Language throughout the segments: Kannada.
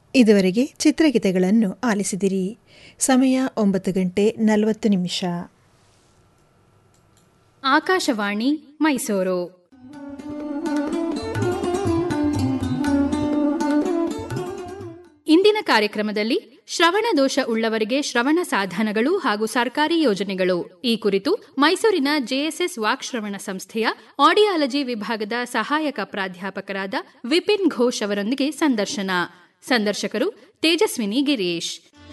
ಇದುವರೆಗೆ ಚಿತ್ರಗೀತೆಗಳನ್ನು ಆಲಿಸಿದಿರಿ ಸಮಯ ಒಂಬತ್ತು ಗಂಟೆ ನಲವತ್ತು ನಿಮಿಷ ಆಕಾಶವಾಣಿ ಮೈಸೂರು ಇಂದಿನ ಕಾರ್ಯಕ್ರಮದಲ್ಲಿ ಶ್ರವಣ ದೋಷ ಉಳ್ಳವರಿಗೆ ಶ್ರವಣ ಸಾಧನಗಳು ಹಾಗೂ ಸರ್ಕಾರಿ ಯೋಜನೆಗಳು ಈ ಕುರಿತು ಮೈಸೂರಿನ ಜೆಎಸ್ಎಸ್ ವಾಕ್ಶ್ರವಣ ಸಂಸ್ಥೆಯ ಆಡಿಯಾಲಜಿ ವಿಭಾಗದ ಸಹಾಯಕ ಪ್ರಾಧ್ಯಾಪಕರಾದ ವಿಪಿನ್ ಘೋಷ್ ಅವರೊಂದಿಗೆ ಸಂದರ್ಶನ ಸಂದರ್ಶಕರು ತೇಜಸ್ವಿನಿ ಗಿರೀಶ್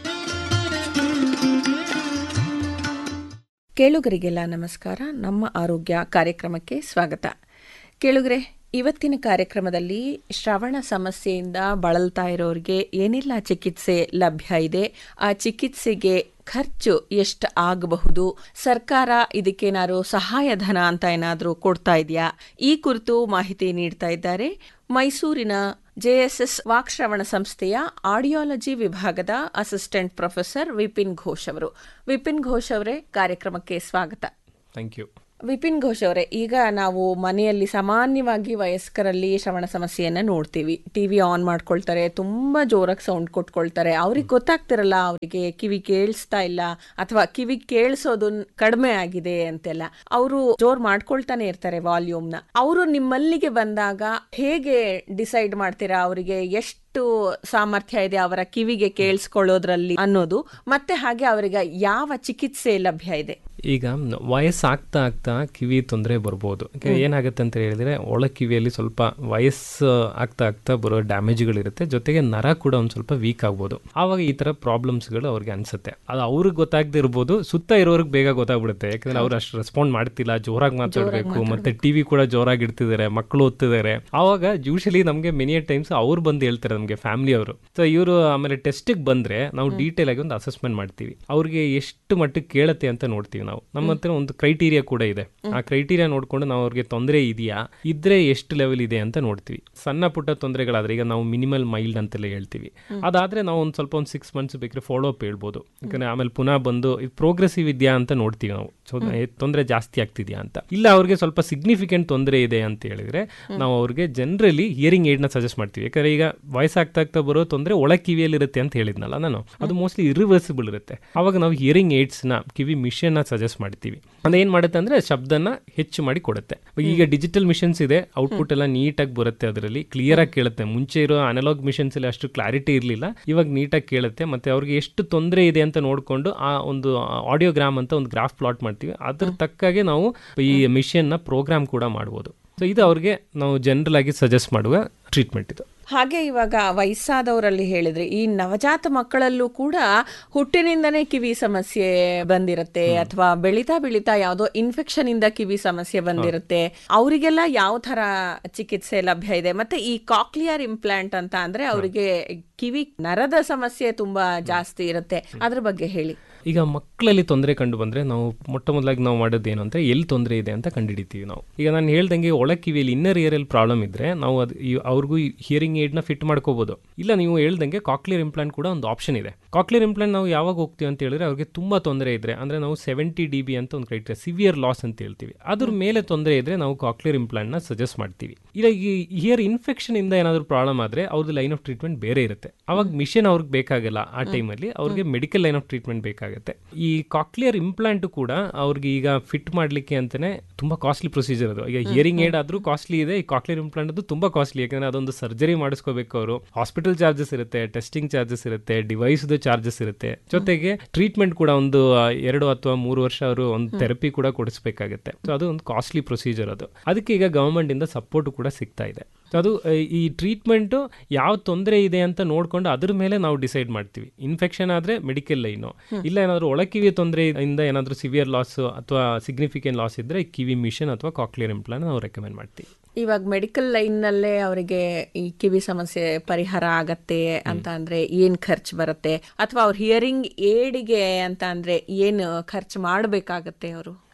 ಕೇಳುಗರಿಗೆಲ್ಲ ನಮಸ್ಕಾರ ನಮ್ಮ ಆರೋಗ್ಯ ಕಾರ್ಯಕ್ರಮಕ್ಕೆ ಸ್ವಾಗತ ಕೇಳುಗರೆ ಇವತ್ತಿನ ಕಾರ್ಯಕ್ರಮದಲ್ಲಿ ಶ್ರವಣ ಸಮಸ್ಯೆಯಿಂದ ಬಳಲ್ತಾ ಇರೋರಿಗೆ ಏನೆಲ್ಲ ಚಿಕಿತ್ಸೆ ಲಭ್ಯ ಇದೆ ಆ ಚಿಕಿತ್ಸೆಗೆ ಖರ್ಚು ಎಷ್ಟು ಆಗಬಹುದು ಸರ್ಕಾರ ಇದಕ್ಕೇನಾದ್ರು ಸಹಾಯಧನ ಅಂತ ಏನಾದರೂ ಕೊಡ್ತಾ ಇದೆಯಾ ಈ ಕುರಿತು ಮಾಹಿತಿ ನೀಡ್ತಾ ಇದ್ದಾರೆ ಮೈಸೂರಿನ ಜೆಎಸ್ಎಸ್ ವಾಕ್ಶ್ರವಣ ಸಂಸ್ಥೆಯ ಆಡಿಯಾಲಜಿ ವಿಭಾಗದ ಅಸಿಸ್ಟೆಂಟ್ ಪ್ರೊಫೆಸರ್ ವಿಪಿನ್ ಘೋಷ್ ಅವರು ವಿಪಿನ್ ಘೋಷ್ ಅವರೇ ಕಾರ್ಯಕ್ರಮಕ್ಕೆ ಸ್ವಾಗತ ಥ್ಯಾಂಕ್ ಯು ವಿಪಿನ್ ಘೋಷ್ ಅವರೇ ಈಗ ನಾವು ಮನೆಯಲ್ಲಿ ಸಾಮಾನ್ಯವಾಗಿ ವಯಸ್ಕರಲ್ಲಿ ಶ್ರವಣ ಸಮಸ್ಯೆಯನ್ನ ನೋಡ್ತೀವಿ ಟಿವಿ ಆನ್ ಮಾಡ್ಕೊಳ್ತಾರೆ ತುಂಬಾ ಜೋರಾಗಿ ಸೌಂಡ್ ಕೊಟ್ಕೊಳ್ತಾರೆ ಅವ್ರಿಗೆ ಗೊತ್ತಾಗ್ತಿರಲ್ಲ ಅವರಿಗೆ ಕಿವಿ ಕೇಳಿಸ್ತಾ ಇಲ್ಲ ಅಥವಾ ಕಿವಿ ಕೇಳಿಸೋದು ಕಡಿಮೆ ಆಗಿದೆ ಅಂತೆಲ್ಲ ಅವರು ಜೋರ್ ಮಾಡ್ಕೊಳ್ತಾನೆ ಇರ್ತಾರೆ ವಾಲ್ಯೂಮ್ನ ಅವರು ನಿಮ್ಮಲ್ಲಿಗೆ ಬಂದಾಗ ಹೇಗೆ ಡಿಸೈಡ್ ಮಾಡ್ತೀರಾ ಅವರಿಗೆ ಎಷ್ಟು ಸಾಮರ್ಥ್ಯ ಇದೆ ಅವರ ಕಿವಿಗೆ ಕೇಳಿಸ್ಕೊಳ್ಳೋದ್ರಲ್ಲಿ ಅನ್ನೋದು ಮತ್ತೆ ಹಾಗೆ ಅವರಿಗೆ ಯಾವ ಚಿಕಿತ್ಸೆ ಲಭ್ಯ ಇದೆ ಈಗ ವಯಸ್ಸಾಗ್ತಾ ಆಗ್ತಾ ಕಿವಿ ತೊಂದರೆ ಬರ್ಬೋದು ಏನಾಗುತ್ತೆ ಅಂತ ಹೇಳಿದ್ರೆ ಒಳ ಕಿವಿಯಲ್ಲಿ ಸ್ವಲ್ಪ ವಯಸ್ಸು ಆಗ್ತಾ ಆಗ್ತಾ ಬರೋ ಡ್ಯಾಮೇಜ್ಗಳಿರುತ್ತೆ ಜೊತೆಗೆ ನರ ಕೂಡ ಒಂದು ಸ್ವಲ್ಪ ವೀಕ್ ಆಗ್ಬೋದು ಆವಾಗ ಈ ತರ ಪ್ರಾಬ್ಲಮ್ಸ್ಗಳು ಅವ್ರಿಗೆ ಅನ್ಸುತ್ತೆ ಅದು ಅವ್ರಿಗೆ ಗೊತ್ತಾಗದೇ ಇರ್ಬೋದು ಸುತ್ತ ಇರೋರಿಗೆ ಬೇಗ ಗೊತ್ತಾಗ್ಬಿಡುತ್ತೆ ಯಾಕಂದ್ರೆ ಅವ್ರು ಅಷ್ಟು ರೆಸ್ಪಾಂಡ್ ಮಾಡ್ತಿಲ್ಲ ಜೋರಾಗಿ ಮಾತಾಡಬೇಕು ಮತ್ತೆ ಟಿವಿ ಕೂಡ ಜೋರಾಗಿ ಇಡ್ತಿದ್ದಾರೆ ಮಕ್ಕಳು ಓದ್ತಿದ್ದಾರೆ ಆವಾಗ ಯೂಶಲಿ ನಮಗೆ ಮೆನಿ ಟೈಮ್ಸ್ ಅವ್ರು ಬಂದು ಹೇಳ್ತಾರೆ ನಮಗೆ ಫ್ಯಾಮಿಲಿ ಅವರು ಸೊ ಇವರು ಆಮೇಲೆ ಟೆಸ್ಟಿಗೆ ಬಂದ್ರೆ ನಾವು ಡೀಟೇಲ್ ಆಗಿ ಒಂದು ಅಸೆಸ್ಮೆಂಟ್ ಮಾಡ್ತೀವಿ ಅವ್ರಿಗೆ ಎಷ್ಟು ಮಟ್ಟಿಗೆ ಕೇಳುತ್ತೆ ಅಂತ ನೋಡ್ತೀವಿ ನಾವು ನಮ್ಮ ಹತ್ರ ಒಂದು ಕ್ರೈಟೀರಿಯಾ ಕೂಡ ಇದೆ ಆ ಕ್ರೈಟೀರಿಯಾ ನೋಡ್ಕೊಂಡು ನಾವು ಅವ್ರಿಗೆ ತೊಂದರೆ ಇದೆಯಾ ಇದ್ರೆ ಎಷ್ಟು ಲೆವೆಲ್ ಇದೆ ಅಂತ ನೋಡ್ತೀವಿ ಸಣ್ಣ ಪುಟ್ಟ ತೊಂದರೆಗಳಾದ್ರೆ ಈಗ ನಾವು ಮಿನಿಮಲ್ ಮೈಲ್ಡ್ ಅಂತೆಲ್ಲ ಹೇಳ್ತೀವಿ ಅದಾದ್ರೆ ನಾವು ಒಂದು ಸ್ವಲ್ಪ ಒಂದು ಸಿಕ್ಸ್ ಮಂತ್ಸ್ ಬೇಕ್ರೆ ಫಾಲೋ ಅಪ್ ಹೇಳ್ಬೋದು ಯಾಕಂದ್ರೆ ಆಮೇಲೆ ಪುನಃ ಬಂದು ಇದು ಪ್ರೋಗ್ರೆಸಿವ್ ಇದೆಯಾ ಅಂತ ನೋಡ್ತೀವಿ ನಾವು ಸೊ ತೊಂದರೆ ಜಾಸ್ತಿ ಆಗ್ತಿದ್ಯಾ ಅಂತ ಇಲ್ಲ ಅವ್ರಿಗೆ ಸ್ವಲ್ಪ ಸಿಗ್ನಿಫಿಕೆಂಟ್ ತೊಂದರೆ ಇದೆ ಅಂತ ಹೇಳಿದ್ರೆ ನಾವು ಅವ್ರಿಗೆ ಜನರಲಿ ಹಿಯರಿಂಗ್ ಏಡ್ ನ ಸಜೆಸ್ಟ್ ಮಾಡ್ತೀವಿ ಯಾಕಂದ್ರೆ ಈಗ ವಯಸ್ಸಾಗ್ತಾ ಆಗ್ತಾ ಬರೋ ತೊಂದರೆ ಒಳ ಕಿವಿಯಲ್ಲಿ ಇರುತ್ತೆ ಅಂತ ಹೇಳಿದ್ನಲ್ಲ ನಾನು ಅದು ಮೋಸ್ಟ್ಲಿ ಇರಿವರ್ಸಿಬಲ್ ಇರುತ್ತೆ ಅವಾಗ ನಾವು ಹಿಯರಿಂಗ್ ಏಡ್ಸ್ ನ ಕಿವಿ ಮಿಷನ್ ನ ಸಜೆಸ್ಟ್ ಮಾಡ್ತೀವಿ ಅದು ಏನ್ ಮಾಡುತ್ತೆ ಅಂದ್ರೆ ಶಬ್ದನ ಹೆಚ್ಚು ಮಾಡಿ ಕೊಡುತ್ತೆ ಈಗ ಡಿಜಿಟಲ್ ಮಿಷನ್ಸ್ ಇದೆ ಔಟ್ಪುಟ್ ಎಲ್ಲ ನೀಟಾಗಿ ಬರುತ್ತೆ ಅದರಲ್ಲಿ ಕ್ಲಿಯರ್ ಆಗಿ ಕೇಳುತ್ತೆ ಮುಂಚೆ ಇರೋ ಅನಲಾಗ್ ಮಿಷನ್ಸ್ ಅಲ್ಲಿ ಅಷ್ಟು ಕ್ಲಾರಿಟಿ ಇರಲಿಲ್ಲ ಇವಾಗ ನೀಟಾಗಿ ಕೇಳುತ್ತೆ ಮತ್ತೆ ಅವ್ರಿಗೆ ಎಷ್ಟು ತೊಂದರೆ ಇದೆ ಅಂತ ನೋಡಿಕೊಂಡು ಆ ಒಂದು ಆಡಿಯೋಗ್ರಾಮ್ ಅಂತ ಒಂದು ಗ್ರಾಫ್ ಪ್ಲಾಟ್ ಮಾಡ್ತೀವಿ ಅದ್ರ ತಕ್ಕಾಗೆ ನಾವು ಈ ಮಿಷನ್ ನ ಪ್ರೋಗ್ರಾಮ್ ಕೂಡ ಮಾಡ್ಬೋದು ಸೊ ಇದು ಅವ್ರಿಗೆ ನಾವು ಜನರಲ್ ಆಗಿ ಸಜೆಸ್ಟ್ ಮಾಡುವ ಟ್ರೀಟ್ಮೆಂಟ್ ಇದು ಹಾಗೆ ಇವಾಗ ವಯಸ್ಸಾದವರಲ್ಲಿ ಹೇಳಿದ್ರೆ ಈ ನವಜಾತ ಮಕ್ಕಳಲ್ಲೂ ಕೂಡ ಹುಟ್ಟಿನಿಂದನೇ ಕಿವಿ ಸಮಸ್ಯೆ ಬಂದಿರುತ್ತೆ ಅಥವಾ ಬೆಳಿತಾ ಬೆಳಿತಾ ಯಾವುದೋ ಇನ್ಫೆಕ್ಷನ್ ಇಂದ ಕಿವಿ ಸಮಸ್ಯೆ ಬಂದಿರುತ್ತೆ ಅವರಿಗೆಲ್ಲ ಯಾವ ತರ ಚಿಕಿತ್ಸೆ ಲಭ್ಯ ಇದೆ ಮತ್ತೆ ಈ ಕಾಕ್ಲಿಯರ್ ಇಂಪ್ಲಾಂಟ್ ಅಂತ ಅಂದ್ರೆ ಅವರಿಗೆ ಕಿವಿ ನರದ ಸಮಸ್ಯೆ ತುಂಬಾ ಜಾಸ್ತಿ ಇರುತ್ತೆ ಅದ್ರ ಬಗ್ಗೆ ಹೇಳಿ ಈಗ ಮಕ್ಕಳಲ್ಲಿ ತೊಂದರೆ ಕಂಡು ಬಂದ್ರೆ ನಾವು ಮೊಟ್ಟ ಮೊದಲಾಗಿ ನಾವು ಮಾಡೋದು ಏನು ಅಂದ್ರೆ ಎಲ್ಲಿ ತೊಂದರೆ ಇದೆ ಅಂತ ಕಂಡುಹಿಡಿತೀವಿ ನಾವು ಈಗ ನಾನು ಹೇಳ್ದಂಗೆ ಒಳ ಕಿವಿಯಲ್ಲಿ ಇನ್ನರ್ ಇಯರಲ್ಲಿ ಪ್ರಾಬ್ಲಮ್ ಇದ್ರೆ ನಾವು ಅದು ಅವ್ರಿಗೂ ಹಿಯರಿಂಗ್ ಏಡ್ ನ ಫಿಟ್ ಮಾಡ್ಕೋಬಹುದು ಇಲ್ಲ ನೀವು ಹೇಳ್ದಂಗೆ ಕಾಕ್ಲಿಯರ್ ಇಂಪ್ಲಾಂಟ್ ಕೂಡ ಒಂದು ಆಪ್ಷನ್ ಇದೆ ಕಾಕ್ಲಿಯರ್ ಇಂಪ್ಲಾಂಟ್ ನಾವು ಯಾವಾಗ ಹೋಗ್ತೀವಿ ಅಂತ ಹೇಳಿದ್ರೆ ಅವ್ರಿಗೆ ತುಂಬಾ ತೊಂದರೆ ಇದ್ರೆ ಅಂದ್ರೆ ನಾವು ಸೆವೆಂಟಿ ಡಿ ಬಿ ಅಂತ ಒಂದು ಕ್ರೈಟೀರಿಯಾ ಸಿವಿಯರ್ ಲಾಸ್ ಅಂತ ಹೇಳ್ತೀವಿ ಅದ್ರ ಮೇಲೆ ತೊಂದರೆ ಇದ್ರೆ ನಾವು ಕಾಕ್ಲಿಯರ್ ಇಂಪ್ಲಾಂಟ್ ನ ಸಜೆಸ್ಟ್ ಮಾಡ್ತೀವಿ ಇಲ್ಲ ಈ ಹಿಯರ್ ಇನ್ಫೆಕ್ಷನ್ ಇಂದ ಏನಾದರೂ ಪ್ರಾಬ್ಲಮ್ ಆದ್ರೆ ಅವ್ರದ್ದು ಲೈನ್ ಆಫ್ ಟ್ರೀಟ್ಮೆಂಟ್ ಬೇರೆ ಇರುತ್ತೆ ಅವಾಗ ಮಿಷನ್ ಅವ್ರಿಗೆ ಬೇಕಾಗಲ್ಲ ಆ ಟೈಮಲ್ಲಿ ಅವ್ರಿಗೆ ಮೆಡಿಕಲ್ ಲೈನ್ ಆಫ್ ಟ್ರೀಟ್ಮೆಂಟ್ ಬೇಕಾಗುತ್ತೆ ಈ ಕಾಕ್ಲಿಯರ್ ಇಂಪ್ಲಾಂಟ್ ಕೂಡ ಅವ್ರಿಗೆ ಈಗ ಫಿಟ್ ಮಾಡ್ಲಿಕ್ಕೆ ಅಂತಾನೆ ತುಂಬಾ ಕಾಸ್ಟ್ಲಿ ಪ್ರೊಸೀಜರ್ ಅದು ಈಗ ಹಿಯರಿಂಗ್ ಏಡ್ ಆದ್ರೂ ಕಾಸ್ಟ್ಲಿ ಇದೆ ಈ ಕಾಕ್ಲಿಯರ್ ಇಂಪ್ಲಾಂಟ್ ಅದು ತುಂಬಾ ಕಾಸ್ಟ್ಲಿ ಯಾಕಂದ್ರೆ ಅದೊಂದು ಸರ್ಜರಿ ಮಾಡಿಸ್ಕೋಬೇಕು ಅವರು ಹಾಸ್ಪಿಟಲ್ ಚಾರ್ಜಸ್ ಇರುತ್ತೆ ಟೆಸ್ಟಿಂಗ್ ಚಾರ್ಜಸ್ ಇರುತ್ತೆ ಡಿವೈಸ್ ಚಾರ್ಜಸ್ ಇರುತ್ತೆ ಜೊತೆಗೆ ಟ್ರೀಟ್ಮೆಂಟ್ ಕೂಡ ಒಂದು ಎರಡು ಅಥವಾ ಮೂರು ವರ್ಷ ಅವರು ಒಂದು ಥೆರಪಿ ಕೂಡ ಕೊಡಿಸ್ಬೇಕಾಗುತ್ತೆ ಸೊ ಅದು ಒಂದು ಕಾಸ್ಟ್ಲಿ ಪ್ರೊಸೀಜರ್ ಅದು ಅದಕ್ಕೆ ಈಗ ಗವರ್ಮೆಂಟ್ ಇಂದ ಸಪೋರ್ಟ್ ಕೂಡ ಸಿಗ್ತಾ ಇದೆ ಅದು ಈ ಟ್ರೀಟ್ಮೆಂಟು ಯಾವ ತೊಂದರೆ ಇದೆ ಅಂತ ನೋಡ್ಕೊಂಡು ಅದ್ರ ಮೇಲೆ ನಾವು ಡಿಸೈಡ್ ಮಾಡ್ತೀವಿ ಇನ್ಫೆಕ್ಷನ್ ಆದ್ರೆ ಮೆಡಿಕಲ್ ಲೈನು ಇಲ್ಲ ಏನಾದರೂ ಒಳಕಿವಿ ತೊಂದರೆಯಿಂದ ಏನಾದರೂ ಸಿವಿಯರ್ ಲಾಸ್ ಅಥವಾ ಸಿಗ್ನಿಫಿಕೆಂಟ್ ಲಾಸ್ ಇದ್ರೆ ಕಿವಿ ಮಿಷನ್ ಅಥವಾ ಕಾಕ್ಲಿಯರ್ ಇಂಪ್ಲಾಂಟ್ ನಾವು ರೆಕಮೆಂಡ್ ಮಾಡ್ತೀವಿ ಇವಾಗ ಮೆಡಿಕಲ್ ಲೈನ್ ನಲ್ಲೇ ಅವರಿಗೆ ಈ ಕಿವಿ ಸಮಸ್ಯೆ ಪರಿಹಾರ ಆಗತ್ತೆ ಅಂತ ಅಂದ್ರೆ ಏನ್ ಖರ್ಚು ಬರುತ್ತೆ ಅಥವಾ ಅವ್ರ ಹಿಯರಿಂಗ್ ಏಡಿಗೆ ಅಂತ ಅಂದ್ರೆ ಏನು ಖರ್ಚು ಮಾಡಬೇಕಾಗತ್ತೆ ಅವರು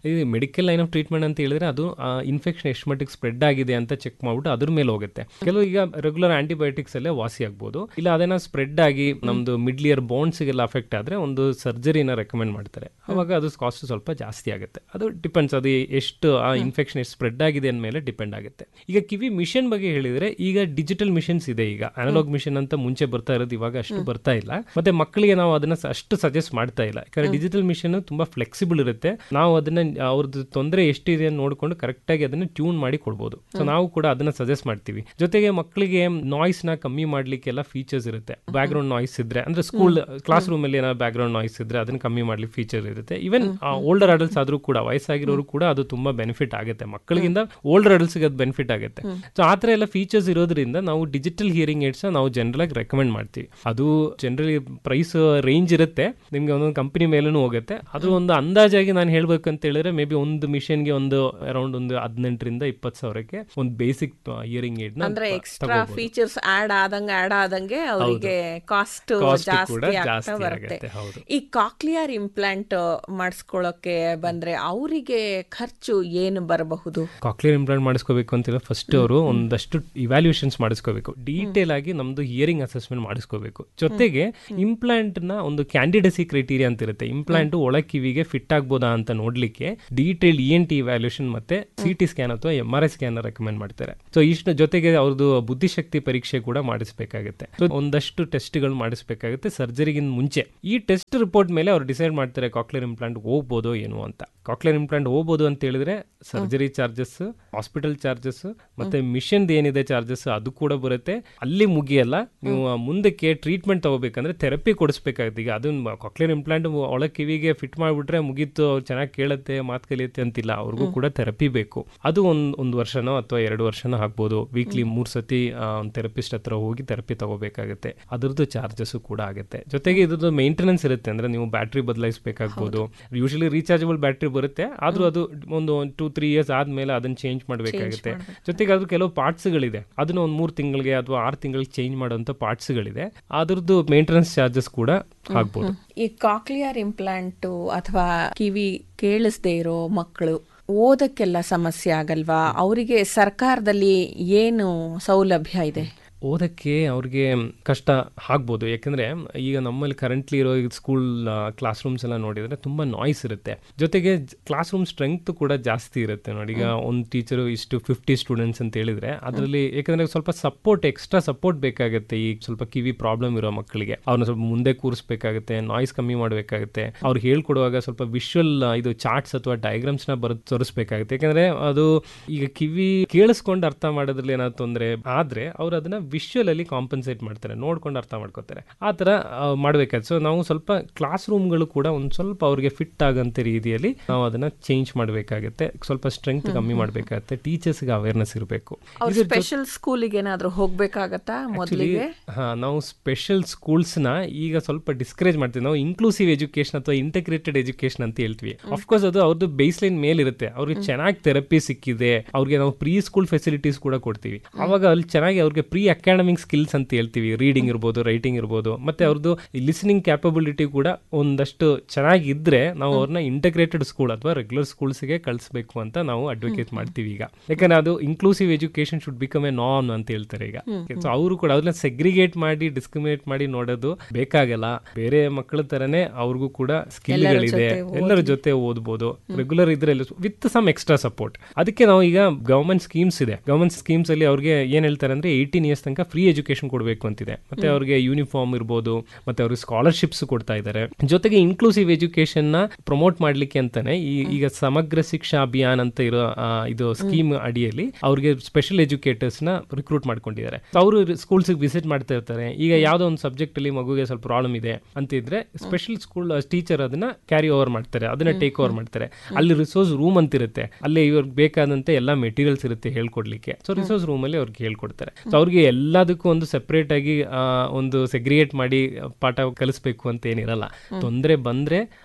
ಈ ಮೆಡಿಕಲ್ ಲೈನ್ ಆಫ್ ಟ್ರೀಟ್ಮೆಂಟ್ ಅಂತ ಹೇಳಿದ್ರೆ ಅದು ಇನ್ಫೆಕ್ಷನ್ ಎಷ್ಟು ಮಟ್ಟಿಗೆ ಸ್ಪ್ರೆಡ್ ಆಗಿದೆ ಅಂತ ಚೆಕ್ ಮಾಡ್ಬಿಟ್ಟು ಅದ್ರ ಮೇಲೆ ಹೋಗುತ್ತೆ ಕೆಲವು ಈಗ ರೆಗ್ಯುಲರ್ ಆಂಟಿಬಯೋಟಿಕ್ಸ್ ಅಲ್ಲೇ ವಾಸಿ ಆಗ್ಬೋದು ಇಲ್ಲ ಅದೇನೋ ಸ್ಪ್ರೆಡ್ ಆಗಿ ನಮ್ದು ಮಿಡ್ಲ್ ಇಯರ್ ಬೋನ್ಸ್ಗೆಲ್ಲ ಅಫೆಕ್ಟ್ ಆದ್ರೆ ಒಂದು ಸರ್ಜರಿನ ರೆಕಮೆಂಡ್ ಮಾಡ್ತಾರೆ ಅವಾಗ ಅದು ಕಾಸ್ಟ್ ಸ್ವಲ್ಪ ಜಾಸ್ತಿ ಆಗುತ್ತೆ ಅದು ಡಿಪೆಂಡ್ಸ್ ಅದು ಎಷ್ಟು ಆ ಇನ್ಫೆಕ್ಷನ್ ಎಷ್ಟು ಸ್ಪ್ರೆಡ್ ಆಗಿದೆ ಅಂದಮೇಲೆ ಡಿಪೆಂಡ್ ಆಗುತ್ತೆ ಈಗ ಕಿವಿ ಮಿಷನ್ ಬಗ್ಗೆ ಹೇಳಿದ್ರೆ ಈಗ ಡಿಜಿಟಲ್ ಮಿಷನ್ಸ್ ಇದೆ ಈಗ ಅನಲಾಗ್ ಮಿಷನ್ ಅಂತ ಮುಂಚೆ ಬರ್ತಾ ಇರೋದು ಇವಾಗ ಅಷ್ಟು ಬರ್ತಾ ಇಲ್ಲ ಮತ್ತೆ ಮಕ್ಕಳಿಗೆ ನಾವು ಅದನ್ನ ಸ- ಅಷ್ಟು ಸಜೆಸ್ಟ್ ಮಾಡ್ತಾ ಇಲ್ಲ ಯಾಕಂದ್ರೆ ಡಿಜಿಟಲ್ ಮಿಷನ್ ತುಂಬಾ ಫ್ಲೆಕ್ಸಿಬಲ್ ಇರುತ್ತೆ ನಾವು ಅದನ್ನ ಅವ್ರದ್ದು ತೊಂದರೆ ಎಷ್ಟಿದೆ ಅಂತ ನೋಡ್ಕೊಂಡು ಕರೆಕ್ಟ್ ಆಗಿ ಅದನ್ನ ಟ್ಯೂನ್ ಮಾಡಿ ಕೊಡ್ಬೋದು ಸೊ ನಾವು ಕೂಡ ಅದನ್ನ ಸಜೆಸ್ಟ್ ಮಾಡ್ತೀವಿ ಜೊತೆಗೆ ಮಕ್ಕಳಿಗೆ ನಾಯ್ಸ್ ನ ಕಮ್ಮಿ ಮಾಡ್ಲಿಕ್ಕೆಲ್ಲ ಫೀಚರ್ಸ್ ಇರುತ್ತೆ ಬ್ಯಾಕ್ ಗ್ರೌಂಡ್ ನಾಯ್ಸ್ ಇದ್ರೆ ಅಂದ್ರೆ ಸ್ಕೂಲ್ ಕ್ಲಾಸ್ ರೂಮ್ ಅಲ್ಲಿ ಏನಾದ್ರು ಬ್ಯಾಕ್ ಗ್ರೌಂಡ್ ನಾಯ್ಸ್ ಇದ್ರೆ ಅದನ್ನ ಕಮ್ಮಿ ಮಾಡ್ಲಿಕ್ಕೆ ಫೀಚರ್ ಇರುತ್ತೆ ಈವನ್ ಓಲ್ಡರ್ ಅಡಲ್ಟ್ಸ್ ಆದ್ರೂ ಕೂಡ ವಯಸ್ಸಾಗಿರೋರು ಕೂಡ ಅದು ತುಂಬಾ ಬೆನಿಫಿಟ್ ಆಗುತ್ತೆ ಮಕ್ಕಳಿಗಿಂತ ಓಲ್ಡರ್ ಅಡಲ್ಟ್ಸ್ಗೆ ಅದು ಬೆನಿಫಿಟ್ ಆಗುತ್ತೆ ಸೊ ಆ ಥರ ಎಲ್ಲ ಫೀಚರ್ಸ್ ಇರೋದ್ರಿಂದ ನಾವು ಡಿಜಿಟಲ್ ಹಿಯರಿಂಗ್ ಏಡ್ಸ್ ನಾವು ಜನರಲ್ ಆಗಿ ರೆಕಮೆಂಡ್ ಮಾಡ್ತೀವಿ ಅದು ಜನರಲಿ ಪ್ರೈಸ್ ರೇಂಜ್ ಇರುತ್ತೆ ನಿಮ್ಗೆ ಒಂದೊಂದು ಕಂಪನಿ ಮೇಲೂ ಹೋಗುತ್ತೆ ಅದು ಒಂದು ಅಂದಾಜಾಗಿ ನಾನು ಹೇಳ್ಬೇಕು ಅಂತ ಹೇಳಿದ್ರೆ ಮೇ ಬಿ ಒಂದು ಮಿಷನ್ಗೆ ಒಂದು ಅರೌಂಡ್ ಒಂದು ಹದಿನೆಂಟರಿಂದ ಇಪ್ಪತ್ತು ಸಾವಿರಕ್ಕೆ ಒಂದು ಬೇಸಿಕ್ ಹಿಯರಿಂಗ್ ಏಡ್ ಅಂದ್ರೆ ಎಕ್ಸ್ಟ್ರಾ ಫೀಚರ್ಸ್ ಆಡ್ ಆದಂಗೆ ಆಡ್ ಆದಂಗೆ ಅವರಿಗೆ ಕಾಸ್ಟ್ Cost ಕೂಡ ಜಾಸ್ತಿ ಆಗ್ತಾ ಜಾಸ್ತಿ ಬರುತ್ತೆ ಆಗತ್ತೆ, ಹೌದು. ಈ ಕಾಕ್ಲಿಯರ್ ಇಂಪ್ಲಾಂಟ್ ಮಾಡಿಸ್ಕೊಳ್ಳೋಕೆ ಬಂದ್ರೆ ಅವರಿಗೆ ಖರ್ಚು ಏನು ಬರಬಹುದು ಕಾಕ್ಲಿಯರ್ ಇಂಪ್ಲಾಂಟ್ ಮಾಡಿಸ್ಕೋಬೇಕು ಅಂತಿಲ್ಲ ಫಸ್ಟ್ ಅವರು ಒಂದಷ್ಟು ಇವ್ಯಾಲ್ಯೂಷನ್ಸ್ ಮಾಡಿಸ್ಕೋಬೇಕು ಡೀಟೇಲ್ ಆಗಿ ನಮ್ದು ಹಿಯರಿಂಗ್ ಅಸೆಸ್ಮೆಂಟ್ ಮಾಡಿಸ್ಕೋಬೇಕು ಜೊತೆಗೆ ಇಂಪ್ಲಾಂಟ್ ನ ಒಂದು ಕ್ಯಾಂಡಿಡಸಿ ಕ್ರೈಟೀರಿಯಾ ಅಂತ ಇರುತ್ತೆ ಇಂಪ್ಲಾಂಟ್ ಒಳ ಕಿವಿಗೆ ಫಿಟ್ ಆಗ್ಬೋದಾ ಅಂತ ನೋಡ್ಲಿಕ್ಕೆ detail E N T evaluation ಮತ್ತೆ ಸಿ ಟಿ ಸ್ಕ್ಯಾನ್ ಅಥವಾ M R I scan recommend ಮಾಡ್ತಾರೆ ಸೊ ಇಷ್ಟು ಜೊತೆಗೆ ಅವ್ರದ್ದು ಬುದ್ಧಿಶಕ್ತಿ ಪರೀಕ್ಷೆ ಕೂಡ ಮಾಡಿಸ್ಬೇಕಾಗುತ್ತೆ ಸೊ ಒಂದಷ್ಟು ಟೆಸ್ಟ್ಗಳು ಮಾಡಿಸ್ಬೇಕಾಗುತ್ತೆ ಸರ್ಜರಿಗಿಂತ ಮುಂಚೆ ಈ ಟೆಸ್ಟ್ ರಿಪೋರ್ಟ್ ಮೇಲೆ ಅವ್ರು ಡಿಸೈಡ್ ಮಾಡ್ತಾರೆ ಕಾಕ್ಲಿಯರ್ ಇಂಪ್ಲಾಂಟ್ ಹೋಗ್ಬೋದೋ ಏನು ಅಂತ ಕಾಕ್ಲಿಯರ್ ಇಂಪ್ಲಾಂಟ್ ಹೋಗ್ಬೋದು ಅಂತ ಹೇಳಿದ್ರೆ ಸರ್ಜರಿ ಚಾರ್ಜಸ್ ಹಾಸ್ಪಿಟಲ್ ಚಾರ್ಜಸ್ ಮತ್ತೆ ಮಿಷನ್ ಏನಿದೆ ಚಾರ್ಜಸ್ ಅದು ಕೂಡ ಬರುತ್ತೆ ಅಲ್ಲಿ ಮುಗಿಯಲ್ಲ ನೀವು ಮುಂದಕ್ಕೆ ಟ್ರೀಟ್ಮೆಂಟ್ ತಗೋಬೇಕಂದ್ರೆ ಥೆರಪಿ ಕೊಡಿಸ್ಬೇಕಾಗುತ್ತೆ ಈಗ ಅದನ್ನ ಕಾಕ್ಲಿಯರ್ ಇಂಪ್ಲಾಂಟ್ ಒಳ ಕಿವಿಗೆ ಫಿಟ್ ಮಾಡಿಬಿಟ್ರೆ ಮುಗೀತು ಅವ್ರು ಚೆನ್ನಾಗಿ ಕೇಳುತ್ತೆ ಮಾತು ಕಲಿಯುತ್ತೆ ಅಂತಿಲ್ಲ ಅವ್ರಿಗೂ ಕೂಡ ಥೆರಪಿ ಬೇಕು ಅದು ಒಂದ್ ಒಂದು ವರ್ಷನೋ ಅಥವಾ ಎರಡು ವರ್ಷನೋ ಆಗ್ಬೋದು ವೀಕ್ಲಿ ಮೂರ್ ಸತಿ ಒಂದು ಥೆರಪಿಸ್ಟ್ ಹತ್ರ ಹೋಗಿ ಥೆರಪಿ ತಗೋಬೇಕಾಗುತ್ತೆ ಅದ್ರದ್ದು ಚಾರ್ಜಸ್ ಕೂಡ ಆಗುತ್ತೆ ಜೊತೆಗೆ ಇದ್ರದ್ದು ಮೇಂಟೆನೆನ್ಸ್ ಇರುತ್ತೆ ಅಂದ್ರೆ ನೀವು ಬ್ಯಾಟ್ರಿ ಬದಲಾಯಿಸಬೇಕಾಗ್ಬೋದು ಯೂಶಲಿ ರೀಚಾರ್ಜಬಲ್ ಬ್ಯಾಟ್ರಿ ಬರುತ್ತೆ ಆದ್ರೂ ಅದು ಒಂದು ಟೂ ತ್ರೀ ಇಯರ್ಸ್ ಆದ್ಮೇಲೆ ಅದನ್ನ ಚೇಂಜ್ ಮಾಡಬೇಕಾಗುತ್ತೆ ಜೊತೆಗೆ ಅದು ಕೆಲವು ಪಾರ್ಟ್ಸ್ಗಳಿದೆ ಅದನ್ನ ಒಂದು ಮೂರು ತಿಂಗಳಿಗೆ ಅಥವಾ ಆರು ತಿಂಗಳಿಗೆ ಚೇಂಜ್ ಮಾಡುವಂತ ಪಾರ್ಟ್ಸ್ಗಳಿದೆ ಅದ್ರದ್ದು ಮೇಂಟೆನೆನ್ಸ್ ಚಾರ್ಜಸ್ ಕೂಡ ಆಗ್ಬೋದು ಈ ಕಾಕ್ಲಿಯರ್ ಇಂಪ್ಲಾಂಟ್ ಅಥವಾ ಕಿವಿ ಕೇಳಿಸದೇ ಇರೋ ಮಕ್ಕಳು ಓದಕ್ಕೆಲ್ಲ ಸಮಸ್ಯೆ ಆಗಲ್ವಾ ಅವರಿಗೆ ಸರ್ಕಾರದಲ್ಲಿ ಏನು ಸೌಲಭ್ಯ ಇದೆ ಓದಕ್ಕೆ ಅವ್ರಿಗೆ ಕಷ್ಟ ಆಗ್ಬೋದು ಯಾಕಂದ್ರೆ ಈಗ ನಮ್ಮಲ್ಲಿ ಕರೆಂಟ್ಲಿ ಇರೋ ಸ್ಕೂಲ್ ಕ್ಲಾಸ್ ರೂಮ್ಸ್ ಎಲ್ಲ ನೋಡಿದ್ರೆ ತುಂಬಾ ನಾಯ್ಸ್ ಇರುತ್ತೆ ಜೊತೆಗೆ ಕ್ಲಾಸ್ ರೂಮ್ ಸ್ಟ್ರೆಂತ್ ಕೂಡ ಜಾಸ್ತಿ ಇರುತ್ತೆ ನೋಡಿ ಈಗ ಒಂದು ಟೀಚರು ಇಷ್ಟು ಫಿಫ್ಟಿ ಸ್ಟೂಡೆಂಟ್ಸ್ ಅಂತ ಹೇಳಿದ್ರೆ ಅದರಲ್ಲಿ ಯಾಕಂದ್ರೆ ಸ್ವಲ್ಪ ಸಪೋರ್ಟ್ ಎಕ್ಸ್ಟ್ರಾ ಸಪೋರ್ಟ್ ಬೇಕಾಗುತ್ತೆ ಈ ಸ್ವಲ್ಪ ಕಿವಿ ಪ್ರಾಬ್ಲಮ್ ಇರೋ ಮಕ್ಕಳಿಗೆ ಅವ್ರನ್ನ ಸ್ವಲ್ಪ ಮುಂದೆ ಕೂರಿಸ್ಬೇಕಾಗುತ್ತೆ ನಾಯ್ಸ್ ಕಮ್ಮಿ ಮಾಡಬೇಕಾಗುತ್ತೆ ಅವ್ರು ಹೇಳ್ಕೊಡುವಾಗ ಸ್ವಲ್ಪ ವಿಶ್ವಲ್ ಇದು ಚಾರ್ಟ್ಸ್ ಅಥವಾ ಡಯಾಗ್ರಾಮ್ಸ್ ನ ಬರೆದು ತೋರಿಸ್ಬೇಕಾಗುತ್ತೆ ಯಾಕಂದ್ರೆ ಅದು ಈಗ ಕಿವಿ ಕೇಳಿಸ್ಕೊಂಡು ಅರ್ಥ ಮಾಡೋದ್ರಲ್ಲಿ ಏನಾದ್ರು ತೊಂದರೆ ಆದ್ರೆ ಅವ್ರು ಅದನ್ನ ವಿಶ್ವಲ್ ಅಲ್ಲಿ ಕಾಂಪನ್ಸೇಟ್ ಮಾಡ್ತಾರೆ ನೋಡ್ಕೊಂಡು ಅರ್ಥ ಮಾಡ್ಕೋತಾರೆ ಆ ತರ ಮಾಡ್ಬೇಕಾದ್ರೆ ಸೊ ನಾವು ಸ್ವಲ್ಪ ಕ್ಲಾಸ್ ರೂಮ್ಗಳು ಕೂಡ ಒಂದ್ ಸ್ವಲ್ಪ ಅವ್ರಿಗೆ ಫಿಟ್ ಆಗಂತ ರೀತಿಯಲ್ಲಿ ನಾವು ಅದನ್ನ ಚೇಂಜ್ ಮಾಡಬೇಕಾಗುತ್ತೆ ಸ್ವಲ್ಪ ಸ್ಟ್ರೆಂತ್ ಕಮ್ಮಿ ಮಾಡಬೇಕಾಗುತ್ತೆ ಟೀಚರ್ಸ್ಗೆ ಅವೇರ್ನೆಸ್ ಇರಬೇಕು ಅವ್ರು ಸ್ಪೆಷಲ್ ಸ್ಕೂಲಿಗೆ ಏನಾದ್ರು ಹೋಗ್ಬೇಕಾಗತ್ತಾ ಮೊದಲಿಗೆ ಹಾ ನಾವು ಸ್ಪೆಷಲ್ ಸ್ಕೂಲ್ಸ್ ನ ಈಗ ಸ್ವಲ್ಪ ಡಿಸ್ಕರೇಜ್ ಮಾಡ್ತೀವಿ ನಾವು ಇನ್ಕ್ಲೂಸಿವ್ ಎಜುಕೇಶನ್ ಅಥವಾ ಇಂಟಗ್ರೇಟೆಡ್ ಎಜುಕೇಶನ್ ಅಂತ ಹೇಳ್ತೀವಿ ಅಫ್ಕೋರ್ಸ್ ಅದು ಅವ್ರದ್ದು ಬೇಸ್ ಲೈನ್ ಮೇಲೆ ಇರುತ್ತೆ ಅವ್ರಿಗೆ ಚೆನ್ನಾಗಿ ಥೆರಪಿ ಸಿಕ್ಕಿದೆ ಅವ್ರಿಗೆ ನಾವು ಪ್ರೀ ಸ್ಕೂಲ್ ಫೆಸಿಲಿಟೀಸ್ ಕೂಡ ಕೊಡ್ತೀವಿ ಅವಾಗ ಅಲ್ಲಿ ಚೆನ್ನಾಗಿ ಅವ್ರಿಗೆ ಪ್ರೀ ಅಕಾಡೆಮಿಕ್ ಸ್ಕಿಲ್ಸ್ ಅಂತ ಹೇಳ್ತೀವಿ ರೀಡಿಂಗ್ ಇರ್ಬೋದು ರೈಟಿಂಗ್ ಇರ್ಬೋದು ಮತ್ತೆ ಅವ್ರದ್ದು ಲಿಸನಿಂಗ್ ಕ್ಯಾಪಬಿಲಿಟಿ ಕೂಡ ಒಂದಷ್ಟು ಚೆನ್ನಾಗಿದ್ರೆ ನಾವು ಅವ್ರನ್ನ ಇಂಟಗ್ರೇಟೆಡ್ ಸ್ಕೂಲ್ ಅಥವಾ ರೆಗ್ಯುಲರ್ ಸ್ಕೂಲ್ಸ್ಗೆ ಕಳಿಸ್ಬೇಕು ಅಂತ ನಾವು ಅಡ್ವೊಕೇಟ್ ಮಾಡ್ತೀವಿ ಈಗ ಯಾಕಂದ್ರೆ ಅದು inclusive education should become a ನಾನ್ ಅಂತ ಹೇಳ್ತಾರೆ ಈಗ ಸೊ ಅವರು ಕೂಡ ಅದನ್ನ ಸೆಗ್ರಿಗೇಟ್ ಮಾಡಿ ಡಿಸ್ಕ್ರಿಮಿನೇಟ್ ಮಾಡಿ ನೋಡೋದು ಬೇಕಾಗಲ್ಲ ಬೇರೆ ಮಕ್ಕಳ ತರನೇ ಅವ್ರಿಗೂ ಕೂಡ ಸ್ಕಿಲ್ಗಳಿದೆ ಎಲ್ಲರ ಜೊತೆ ಓದ್ಬೋದು ರೆಗ್ಯುಲರ್ ಇದ್ರಲ್ಲಿ ವಿತ್ ಸಮ್ ಎಕ್ಸ್ಟ್ರಾ ಸಪೋರ್ಟ್ ಅದಕ್ಕೆ ನಾವು ಈಗ ಗವರ್ಮೆಂಟ್ ಸ್ಕೀಮ್ಸ್ ಇದೆ ಗವರ್ಮೆಂಟ್ ಸ್ಕೀಮ್ಸ್ ಅಲ್ಲಿ ಅವ್ರಿಗೆ ಏನ್ ಹೇಳ್ತಾರೆ ಅಂದ್ರೆ ಏಯ್ಟೀನ್ ಇಯರ್ಸ್ ತನಕ ಫ್ರೀ ಎಜುಕೇಶನ್ ಕೊಡಬೇಕು ಅಂತಿದೆ ಮತ್ತೆ ಅವ್ರಿಗೆ ಯೂನಿಫಾರ್ಮ್ ಇರ್ಬೋದು ಮತ್ತೆ ಅವ್ರಿಗೆ ಸ್ಕಾಲರ್ಶಿಪ್ಸ್ ಕೊಡ್ತಾ ಇದ್ದಾರೆ ಜೊತೆಗೆ ಇನ್ಕ್ಲೂಸಿವ್ ಎಜುಕೇಶನ್ ನ ಪ್ರಮೋಟ್ ಮಾಡ್ಲಿಕ್ಕೆ ಅಂತಾನೆ ಈ ಈಗ ಸಮಗ್ರ ಶಿಕ್ಷಾ ಅಭಿಯಾನ್ ಅಂತ ಇರೋ ಆ, ಇದು ಸ್ಕೀಮ್ ಅಡಿಯಲ್ಲಿ ಅವ್ರಿಗೆ ಸ್ಪೆಷಲ್ ಎಜುಕೇಟರ್ಸ್ ನ ರಿಕ್ರೂಟ್ ಮಾಡ್ಕೊಂಡಿದ್ದಾರೆ ಅವರು ಸ್ಕೂಲ್ಸ್ ವಿಸಿಟ್ ಮಾಡ್ತಾ ಇರ್ತಾರೆ ಈಗ ಯಾವ್ದೋ ಒಂದು ಸಬ್ಜೆಕ್ಟ್ ಅಲ್ಲಿ ಮಗುಗೆ ಸ್ವಲ್ಪ ಪ್ರಾಬ್ಲಮ್ ಇದೆ ಅಂತಿದ್ರೆ ಸ್ಪೆಷಲ್ ಸ್ಕೂಲ್ ಟೀಚರ್ ಅದನ್ನ ಕ್ಯಾರಿ ಓವರ್ ಮಾಡ್ತಾರೆ ಅದನ್ನ ಟೇಕ್ ಓವರ್ ಮಾಡ್ತಾರೆ ಅಲ್ಲಿ ರಿಸೋರ್ಸ್ ರೂಮ್ ಅಂತ ಇರುತ್ತೆ ಅಲ್ಲಿ ಇವ್ರಿಗೆ ಬೇಕಾದಂತೆ ಎಲ್ಲ ಮೆಟೀರಿಯಲ್ಸ್ ಇರುತ್ತೆ ಹೇಳ್ಕೊಡ್ಲಿಕ್ಕೆ ಸೊ ರಿಸೋರ್ಸ್ ರೂಮ್ ಅಲ್ಲಿ ಅವ್ರಿಗೆ ಹೇಳ್ಕೊಡ್ತಾರೆ ಸೊ ಅವ್ರಿಗೆ ಎಲ್ಲದಕ್ಕೂ ಒಂದು ಸೆಪರೇಟ್ ಆಗಿ ಆ, ಒಂದು ಸೆಗ್ರಿಗೇಟ್ ಮಾಡಿ ಪಾಠ ಕಲಿಸ್ಬೇಕು ಅಂತ ಏನಿರಲ್ಲ ತೊಂದರೆ ಬಂದ್ರೆ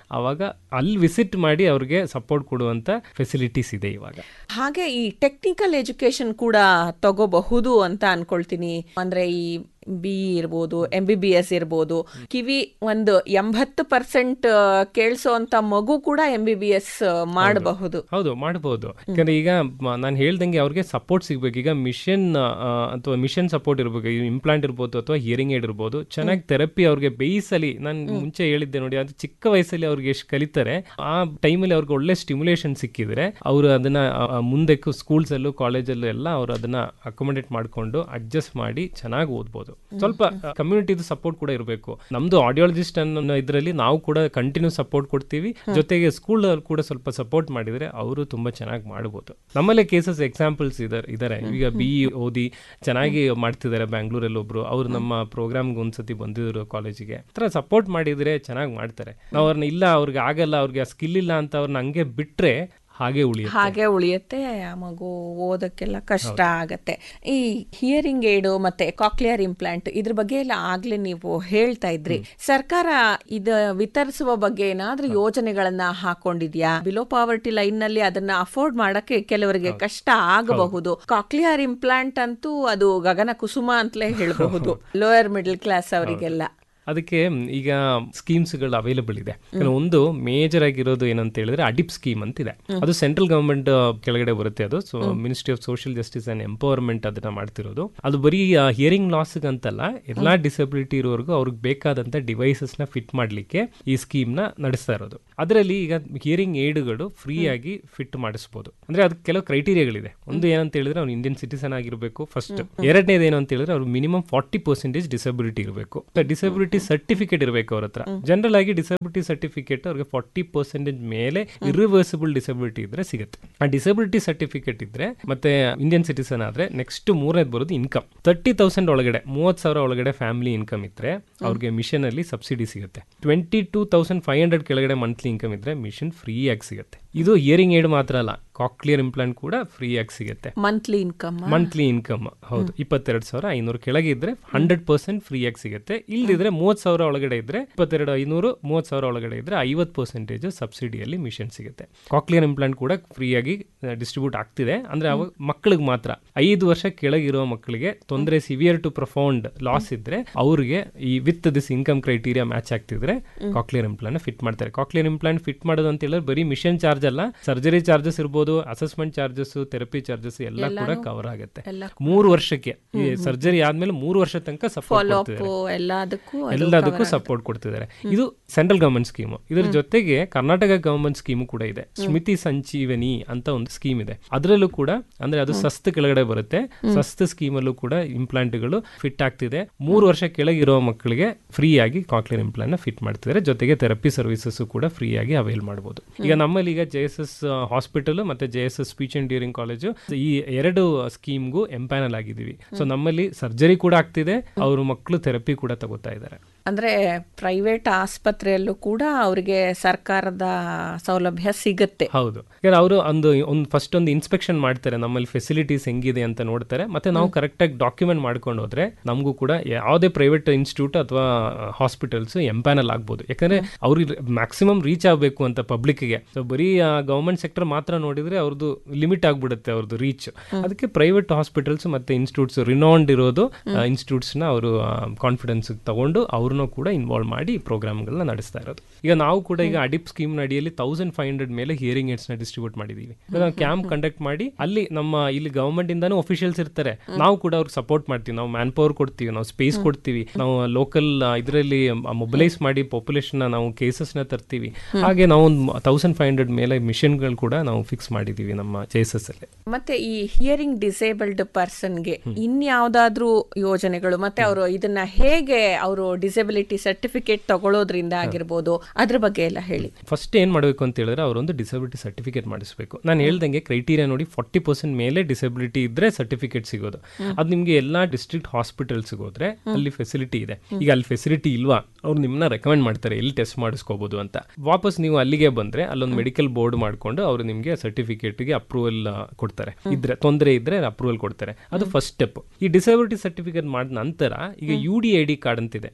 ಅವಾಗ ಅಲ್ಲಿ ವಿಸಿಟ್ ಮಾಡಿ ಅವ್ರಿಗೆ ಸಪೋರ್ಟ್ ಕೊಡುವಂತ ಫೆಸಿಲಿಟೀಸ್ ಇದೆ ಇವಾಗ ಹಾಗೆ ಈ ಟೆಕ್ನಿಕಲ್ ಎಜುಕೇಶನ್ ಕೂಡ ತಗೋಬಹುದು ಅಂತ ಅನ್ಕೊಳ್ತೀನಿ ಅಂದ್ರೆ ಈ ಬಿ ಇರ್ಬೋದು ಎಂ ಬಿ ಬಿ ಎಸ್ ಇರ್ಬೋದು ಕಿವಿ ಒಂದು ಎಂಬತ್ತು ಪರ್ಸೆಂಟ್ ಕೇಳಿಸೋಂತ ಮಗು ಕೂಡ ಎಂ ಬಿ ಬಿ ಎಸ್ ಮಾಡಬಹುದು ಹೌದು ಮಾಡಬಹುದು ಯಾಕಂದ್ರೆ ಈಗ ನಾನು ಹೇಳ್ದಂಗೆ ಅವ್ರಿಗೆ ಸಪೋರ್ಟ್ ಸಿಗ್ಬೇಕು ಈಗ ಮಿಷನ್ ಅಥವಾ ಮಿಷನ್ ಸಪೋರ್ಟ್ ಇರ್ಬೇಕು ಇಂಪ್ಲಾಂಟ್ ಇರ್ಬೋದು ಅಥವಾ ಹಿಯರಿಂಗ್ ಏಡ್ ಇರ್ಬೋದು ಚೆನ್ನಾಗಿ ಥೆರಪಿ ಅವ್ರಿಗೆ ಬೇಯಿಸಲಿ ನಾನು ಮುಂಚೆ ಹೇಳಿದ್ದೆ ನೋಡಿ ಅದು ಚಿಕ್ಕ ವಯಸ್ಸಲ್ಲಿ ಅವ್ರಿಗೆ ಎಷ್ಟು ಕಲಿತಾರೆ ಆ ಟೈಮಲ್ಲಿ ಅವ್ರಿಗೆ ಒಳ್ಳೆ ಸ್ಟಿಮ್ಯುಲೇಷನ್ ಸಿಕ್ಕಿದ್ರೆ ಅವರು ಅದನ್ನ ಆ, ಆ, ಮುಂದಕ್ಕೆ ಸ್ಕೂಲ್ಸ್ ಅಲ್ಲೂ ಕಾಲೇಜಲ್ಲೂ ಎಲ್ಲ ಅವ್ರು ಅದನ್ನ ಅಕೊಮಡೇಟ್ ಮಾಡ್ಕೊಂಡು ಅಡ್ಜಸ್ಟ್ ಮಾಡಿ ಚೆನ್ನಾಗಿ ಓದ್ಬೋದು ಸ್ವಲ್ಪ ಕಮ್ಯುನಿಟಿದು ಸಪೋರ್ಟ್ ಕೂಡ ಇರಬೇಕು ನಮ್ದು ಆಡಿಯಾಲಜಿಸ್ಟ್ ಅನ್ನೋ ಇದರಲ್ಲಿ ನಾವು ಕೂಡ ಕಂಟಿನ್ಯೂ ಸಪೋರ್ಟ್ ಕೊಡ್ತೀವಿ ಜೊತೆಗೆ ಸ್ಕೂಲ್ ಕೂಡ ಸ್ವಲ್ಪ ಸಪೋರ್ಟ್ ಮಾಡಿದ್ರೆ ಅವರು ತುಂಬಾ ಚೆನ್ನಾಗಿ ಮಾಡ್ಬೋದು ನಮ್ಮಲ್ಲೇ ಕೇಸಸ್ ಎಕ್ಸಾಂಪಲ್ಸ್ ಇದಾರೆ ಇದಾರೆ ಈಗ ಬಿ ಓದಿ ಚೆನ್ನಾಗಿ ಮಾಡ್ತಿದ್ದಾರೆ ಬ್ಯಾಂಗ್ಳೂರಲ್ಲಿ ಒಬ್ರು ಅವ್ರು ನಮ್ಮ ಪ್ರೋಗ್ರಾಮ್ಗೆ ಒಂದ್ಸತಿ ಬಂದಿದ್ರು ಕಾಲೇಜಿಗೆ ತರ ಸಪೋರ್ಟ್ ಮಾಡಿದ್ರೆ ಚೆನ್ನಾಗಿ ಮಾಡ್ತಾರೆ ನಾವು ಅವ್ರನ್ನ ಇಲ್ಲ ಅವ್ರಿಗೆ ಆಗಲ್ಲ ಅವ್ರಿಗೆ ಆ ಸ್ಕಿಲ್ ಇಲ್ಲ ಅಂತ ಅವ್ರನ್ನ ಹಂಗೆ ಬಿಟ್ರೆ ಹಾಗೆ ಉಳಿಯುತ್ತೆ ಹಾಗೆ ಉಳಿಯುತ್ತೆ ಆ ಮಗು ಓದಕ್ಕೆಲ್ಲ ಕಷ್ಟ ಆಗತ್ತೆ ಈ ಹಿಯರಿಂಗ್ ಏಡು ಮತ್ತೆ ಕಾಕ್ಲಿಯರ್ ಇಂಪ್ಲಾಂಟ್ ಇದ್ರ ಬಗ್ಗೆ ಎಲ್ಲ ಆಗ್ಲೇ ನೀವು ಹೇಳ್ತಾ ಇದ್ರಿ ಸರ್ಕಾರ ಇದ ವಿತರಿಸುವ ಬಗ್ಗೆ ಏನಾದ್ರೂ ಯೋಜನೆಗಳನ್ನ ಹಾಕೊಂಡಿದ್ಯಾ ಬಿಲೋ ಪಾವರ್ಟಿ ಲೈನ್ ನಲ್ಲಿ ಅದನ್ನ ಅಫೋರ್ಡ್ ಮಾಡಕ್ಕೆ ಕೆಲವರಿಗೆ ಕಷ್ಟ ಆಗಬಹುದು ಕಾಕ್ಲಿಯರ್ ಇಂಪ್ಲಾಂಟ್ ಅಂತೂ ಅದು ಗಗನ ಕುಸುಮ ಅಂತಲೇ ಹೇಳಬಹುದು ಲೋಯರ್ ಮಿಡಲ್ ಕ್ಲಾಸ್ ಅವರಿಗೆಲ್ಲ ಅದಕ್ಕೆ ಈಗ ಸ್ಕೀಮ್ಸ್ಗಳು ಅವೈಲಬಲ್ ಇದೆ ಕೆಲವು ಒಂದು ಮೇಜರ್ ಆಗಿರೋದು ಏನಂತ ಹೇಳಿದ್ರೆ ಅಡಿಪ್ ಸ್ಕೀಮ್ ಅಂತ ಇದೆ ಅದು ಸೆಂಟ್ರಲ್ ಗವರ್ಮೆಂಟ್ ಕೆಳಗಡೆ ಬರುತ್ತೆ ಅದು so ministry of social justice and empowerment ಅದನ್ನ ಮಾಡ್ತಿರೋದು ಅದು ಬರೀ ಹಿಯರಿಂಗ್ ಲಾಸ್ ಅಂತಲ್ಲ ಎಲ್ಲಾ ಡಿಸಬಿಲಿಟಿ ಇರೋರ್ಗು ಅವ್ರಿಗೆ ಬೇಕಾದಂತ ಡಿವೈಸಸ್ ನ ಫಿಟ್ ಮಾಡ್ಲಿಕ್ಕೆ ಈ ಸ್ಕೀಮ್ ನ ನಡೆಸ್ತಾ ಇರೋದು ಅದರಲ್ಲಿ ಈಗ ಹಿಯರಿಂಗ್ ಏಡ್ಗಳು ಫ್ರೀ ಆಗಿ ಫಿಟ್ ಮಾಡಿಸಬಹುದು ಅಂದ್ರೆ ಅದಕ್ಕೆ ಕೆಲವು ಕ್ರೈಟೀರಿಯಾಗಳಿದೆ ಒಂದು ಏನಂತ ಹೇಳಿದ್ರೆ ಅವ್ನು ಇಂಡಿಯನ್ ಸಿಟಿಸನ್ ಆಗಿರಬೇಕು ಫಸ್ಟ್ ಎರಡನೇದು ಏನು ಅಂತ ಹೇಳಿದ್ರೆ ಅವ್ರು ಮಿನಿಮಮ್ ಫಾರ್ಟಿ ಪರ್ಸೆಂಟೇಜ್ ಡಿಸಬಿಲಿಟಿ ಇರಬೇಕು ಡಿಸಬಿಲಿಟಿ ಸರ್ಟಿಫಿಕೇಟ್ ಇರಬೇಕು ಅವ್ರ ಹತ್ರ ಜನರಲ್ ಆಗಿ ಡಿಸಬಿಲಿಟಿ ಸರ್ಟಿಫಿಕೇಟ್ ಅವ್ರಿಗೆ ಫಾರ್ಟಿ ಪರ್ಸೆಂಟೇಜ್ ಮೇಲೆ ಇರಿವರ್ಸಿಬಲ್ ಡಿಸಬಿಲಿಟಿ ಇದ್ರೆ ಸಿಗುತ್ತೆ ಆ ಡಿಸಬಿಲಿಟಿ ಸರ್ಟಿಫಿಕೇಟ್ ಇದ್ರೆ ಮತ್ತೆ ಇಂಡಿಯನ್ ಸಿಟಿಸನ್ ಆದ್ರೆ ನೆಕ್ಸ್ಟ್ ಮೂರನೇದು ಬರೋದು ಇನ್ಕಮ್ ತರ್ಟಿ ತೌಸಂಡ್ ಒಳಗಡೆ ಮೂವತ್ ಸಾವಿರ ಒಳಗಡೆ ಫ್ಯಾಮಿಲಿ ಇನ್ಕಮ್ ಇದ್ರೆ ಅವ್ರಿಗೆ ಮಿಷನ್ ಅಲ್ಲಿ ಸಬ್ಸಿಡಿ ಸಿಗುತ್ತೆ twenty two thousand five hundred ಕೆಳಗಡೆ ಮಂತ್ಲಿ ಇನ್ಕಮ್ ಇದ್ರೆ ಮಿಷನ್ ಫ್ರೀ ಆಗಿ ಸಿಗುತ್ತೆ ಇದು ಇಯರಿಂಗ್ ಏಡ್ ಮಾತ್ರ ಅಲ್ಲ ಕಾಕ್ಲಿಯರ್ ಇಂಪ್ಲಾಂಟ್ ಕೂಡ ಫ್ರೀ ಆಗಿ ಸಿಗುತ್ತೆ ಮಂತ್ಲಿ ಇನ್ಕಮ್ ಮಂತ್ಲಿ ಇನ್ಕಮ್ ಹೌದು ಇಪ್ಪತ್ತೆರಡು ಸಾವಿರ ಐನೂರು ಕೆಳಗೆ ಇದ್ರೆ ಹಂಡ್ರೆಡ್ ಪರ್ಸೆಂಟ್ ಫ್ರೀ ಆಗಿ ಸಿಗುತ್ತೆ ಇಲ್ದಿದ್ರೆ ಮೂವತ್ ಸಾವಿರ ಒಳಗಡೆ ಇದ್ರೆ ಇಪ್ಪತ್ತೆರಡು ಐನೂರು ಮೂವತ್ ಸಾವಿರ ಒಳಗಡೆ ಇದ್ರೆ ಐವತ್ತು ಪರ್ಸೆಂಟೇಜ್ ಸಬ್ಸಿಡಿಯಲ್ಲಿ ಮಿಷನ್ ಸಿಗುತ್ತೆ ಕಾಕ್ಲಿಯರ್ ಇಂಪ್ಲಾಂಟ್ ಕೂಡ ಫ್ರೀ ಆಗಿ ಡಿಸ್ಟ್ರಿಬ್ಯೂಟ್ ಆಗ್ತಿದೆ ಅಂದ್ರೆ ಅವಾಗ ಮಕ್ಕಳಿಗೆ ಮಾತ್ರ ಐದು ವರ್ಷ ಕೆಳಗಿರೋ ಮಕ್ಕಳಿಗೆ ತೊಂದರೆ ಸಿವಿಯರ್ ಟು ಪ್ರೊಫೌಂಡ್ ಲಾಸ್ ಇದ್ರೆ ಅವ್ರಿಗೆ ಈ with this income criteria match ಆಗ್ತಿದ್ರೆ ಕಾಕ್ಲಿಯರ್ ಇಂಪ್ಲಾಂಟ್ ಫಿಟ್ ಮಾಡ್ತಾರೆ ಕಾಕ್ಲಿಯರ್ ಇಂಪ್ಲಾಂಟ್ ಫಿಟ್ ಮಾಡೋದು ಅಂತ ಹೇಳಿದ್ರೆ ಬರೀ ಮಿಷನ್ ಚಾರ್ಜ್ ಅಲ್ಲ ಸರ್ಜರಿ ಚಾರ್ಜಸ್ ಇರ್ಬೋದು ಅಸೆಸ್ಮೆಂಟ್ ಚಾರ್ಜಸ್ ಥೆರಪಿ ಚಾರ್ಜಸ್ ಎಲ್ಲ ಕೂಡ ಕವರ್ ಆಗುತ್ತೆ ಮೂರು ವರ್ಷಕ್ಕೆ ಈ ಸರ್ಜರಿ ಆದ್ಮೇಲೆ ಮೂರು ವರ್ಷ ತನಕ ಸಪೋರ್ಟ್ ಕೊಡ್ತಿದ್ದಾರೆ ಎಲ್ಲದಕ್ಕೂ ಎಲ್ಲದಕ್ಕೂ ಸಪೋರ್ಟ್ ಕೊಡ್ತಿದ್ದಾರೆ ಇದು ಸೆಂಟ್ರಲ್ ಗವರ್ಮೆಂಟ್ ಸ್ಕೀಮ್ ಇದ್ರ ಜೊತೆಗೆ ಕರ್ನಾಟಕ ಗವರ್ಮೆಂಟ್ ಸ್ಕೀಮ್ ಕೂಡ ಇದೆ ಸ್ಮೃತಿ ಸಂಜೀವನಿ ಅಂತ ಒಂದು ಸ್ಕೀಮ್ ಇದೆ ಅದರಲ್ಲೂ ಕೂಡ ಅಂದ್ರೆ ಅದು ಸಸ್ತ್ ಕೆಳಗಡೆ ಬರುತ್ತೆ ಸಸ್ತ್ ಸ್ಕೀಮ್ ಅಲ್ಲೂ ಕೂಡ ಇಂಪ್ಲಾಂಟ್ಗಳು ಫಿಟ್ ಆಗ್ತಿದೆ ಮೂರು ವರ್ಷ ಕೆಳಗಿರೋ ಮಕ್ಕಳಿಗೆ ಫ್ರೀ ಆಗಿ ಕಾಕ್ಲಿಯರ್ ಇಂಪ್ಲಾಂಟ್ ನ ಫಿಟ್ ಮಾಡ್ತಿದ್ದಾರೆ ಜೊತೆಗೆ ಥೆರಪಿ ಸರ್ವಿಸಸ್ ಕೂಡ ಫ್ರೀ ಆಗಿ ಅವೈಲ್ ಮಾಡಬಹುದು ಈಗ ನಮ್ಮಲ್ಲಿ ಈಗ ಜೆ ಎಸ್ ಎಸ್ ಹಾಸ್ಪಿಟಲ್ ಮತ್ತೆ J S S speech and during college ಈ ಎರಡು ಸ್ಕೀಮ್ಗೂ ಎಂಪ್ಯಾನಲ್ ಆಗಿದ್ದೀವಿ ಸೊ ನಮ್ಮಲ್ಲಿ ಸರ್ಜರಿ ಕೂಡ ಆಗ್ತಿದೆ ಅವ್ರ ಮಕ್ಕಳು ಥೆರಪಿ ಕೂಡ ತಗೋತಾ ಇದ್ದಾರೆ ಅಂದ್ರೆ ಪ್ರೈವೇಟ್ ಆಸ್ಪತ್ರೆಯಲ್ಲೂ ಕೂಡ ಅವರಿಗೆ ಸರ್ಕಾರದ ಸೌಲಭ್ಯ ಸಿಗುತ್ತೆ ಹೌದು ಯಾಕಂದ್ರೆ ಅವರು ಒಂದು ಒಂದು ಫಸ್ಟ್ ಒಂದು ಇನ್ಸ್ಪೆಕ್ಷನ್ ಮಾಡ್ತಾರೆ ನಮ್ಮಲ್ಲಿ ಫೆಸಿಲಿಟೀಸ್ ಹೆಂಗಿದೆ ಅಂತ ನೋಡ್ತಾರೆ ಮತ್ತೆ ನಾವು ಕರೆಕ್ಟಾಗಿ ಡಾಕ್ಯುಮೆಂಟ್ ಮಾಡ್ಕೊಂಡು ಹೋದ್ರೆ ನಮಗೂ ಕೂಡ ಯಾವುದೇ ಪ್ರೈವೇಟ್ ಇನ್ಸ್ಟಿಟ್ಯೂಟ್ ಅಥವಾ ಹಾಸ್ಪಿಟಲ್ಸ್ ಎಂಪ್ಯಾನಲ್ ಆಗ್ಬೋದು ಯಾಕಂದ್ರೆ ಅವ್ರಿಗೆ ಮ್ಯಾಕ್ಸಿಮಮ್ ರೀಚ್ ಆಗಬೇಕು ಅಂತ ಪಬ್ಲಿಕ್ಗೆ ಸೊ ಬರೀ ಗವರ್ಮೆಂಟ್ ಸೆಕ್ಟರ್ ಮಾತ್ರ ನೋಡಿದ್ರೆ ಅವ್ರದ್ದು ಲಿಮಿಟ್ ಆಗ್ಬಿಡುತ್ತೆ ಅವ್ರದ್ದು ರೀಚ್ ಅದಕ್ಕೆ ಪ್ರೈವೇಟ್ ಹಾಸ್ಪಿಟಲ್ಸ್ ಮತ್ತೆ ಇನ್ಸ್ಟಿಟ್ಯೂಟ್ಸ್ ರಿನೌಂಡ್ ಇರೋದು ಇನ್ಸ್ಟಿಟ್ಯೂಟ್ಸ್ ನ ಅವರು ಕಾನ್ಫಿಡೆನ್ಸ್ ತಗೊಂಡು ಅವ್ರನ್ನೂ ಕೂಡ ಇನ್ವಾಲ್ವ್ ಮಾಡಿ ಪ್ರೋಗ್ರಾಮ್ಗಳನ್ನ ನಡೆಸ್ತಾ ಇರೋದು ಈಗ ನಾವು ಕೂಡ ಈಗ ಅಡಿಪ್ ಸ್ಕೀಮ್ ಅಡಿಯಲ್ಲಿ ತೌಸಂಡ್ ಫೈವ್ ಹಂಡ್ರೆಡ್ ಮೇಲೆ ಹಿಯರಿಂಗ್ ಏಡ್ಸ್ ನ ಡಿಸ್ಟ್ರಿಬ್ಯೂಟ್ ಮಾಡಿದೀವಿ ನಾವು ಕ್ಯಾಂಪ್ ಕಂಡಕ್ಟ್ ಮಾಡಿ ಅಲ್ಲಿ ನಮ್ಮ ಇಲ್ಲಿ ಗವರ್ಮೆಂಟ್ ಇಂದಾನು ಅಫಿಷಿಯಲ್ಸ್ ಇರ್ತಾರೆ ನಾವು ಕೂಡ ಅವ್ರಿಗೆ ಸಪೋರ್ಟ್ ಮಾಡ್ತೀವಿ ನಾವು ಮ್ಯಾನ್ ಪವರ್ ಕೊಡ್ತೀವಿ ನಾವು ಸ್ಪೇಸ್ ಕೊಡ್ತೀವಿ ನಾವು ಲೋಕಲ್ ಇದರಲ್ಲಿ ಮೊಬಿಲೈಸ್ ಮಾಡಿ ಪಾಪ್ಯುಲೇಷನ್ ನಾವು ಕೇಸಸ್ ನ ತರ್ತೀವಿ ಹಾಗೆ ನಾವು ಒಂದು ತೌಸಂಡ್ ಫೈವ್ ಹಂಡ್ರೆಡ್ ಮೇಲೆ ಮಿಷನ್ಗಳು ಕೂಡ ನಾವು ಫಿಕ್ಸ್ ಮಾಡಿದೀವಿ ನಮ್ಮ ಜೇಸಸ್ ಅಲ್ಲಿ ಮತ್ತೆ ಈ ಹಿಯರಿಂಗ್ ಡಿಸೇಬಲ್ಡ್ ಪರ್ಸನ್ಗೆ ಇನ್ಯಾವುದಾದ್ರೂ ಯೋಜನೆಗಳು ಮತ್ತೆ ಅವರು ಇದನ್ನ ಹೇಗೆ ಅವರು ಡಿಸೇಬಿಲಿಟಿ ಸರ್ಟಿಫಿಕೇಟ್ ತಗೊಳ್ಳೋದ್ರಿಂದ ಆಗಿರ್ಬೋದು ಅದ್ರ ಬಗ್ಗೆ ಎಲ್ಲ ಹೇಳಿ ಫಸ್ಟ್ ಏನ್ ಮಾಡಬೇಕು ಅಂತ ಹೇಳಿದ್ರೆ ಅವರೊಂದು ಡಿಸಬಿಲಿಟಿ ಸರ್ಟಿಫಿಕೇಟ್ ಮಾಡಿಸಬೇಕು ನಾನು ಹೇಳ್ದಂಗೆ ಕ್ರೈಟೀರಿಯಾ ನೋಡಿ ಫಾರ್ಟಿ ಪರ್ಸೆಂಟ್ ಮೇಲೆ ಡಿಸಬಿಲಿಟಿ ಇದ್ರೆ ಸರ್ಟಿಫಿಕೇಟ್ ಸಿಗೋದು ಅದು ನಿಮ್ಗೆ ಎಲ್ಲಾ ಡಿಸ್ಟ್ರಿಕ್ಟ್ ಹಾಸ್ಪಿಟಲ್ಸ್ ಹೋದ್ರೆ ಅಲ್ಲಿ ಫೆಸಿಲಿಟಿ ಇದೆ ಈಗ ಅಲ್ಲಿ ಫೆಸಿಲಿಟಿ ಇಲ್ವಾ ಅವ್ರು ನಿಮ್ಮನ್ನ ರೆಕಮೆಂಡ್ ಮಾಡ್ತಾರೆ ಎಲ್ಲಿ ಟೆಸ್ಟ್ ಮಾಡಿಸ್ಕೋಬಹುದು ಅಂತ ವಾಪಸ್ ನೀವು ಅಲ್ಲಿಗೆ ಬಂದ್ರೆ ಅಲ್ಲೊಂದು ಮೆಡಿಕಲ್ ಬೋರ್ಡ್ ಮಾಡ್ಕೊಂಡು ಅವರು ನಿಮಗೆ ಸರ್ಟಿಫಿಕೇಟ್ಗೆ ಅಪ್ರೂವಲ್ ಕೊಡ್ತಾರೆ ಇದ್ರೆ ತೊಂದರೆ ಇದ್ರೆ ಅಪ್ರೂವಲ್ ಕೊಡ್ತಾರೆ ಅದು ಫಸ್ಟ್ ಸ್ಟೆಪ್ ಈ ಡಿಸಬಿಲಿಟಿ ಸರ್ಟಿಫಿಕೇಟ್ ಮಾಡಿದ ನಂತರ ಈಗ U D I D card ಅಂತಿದೆ unique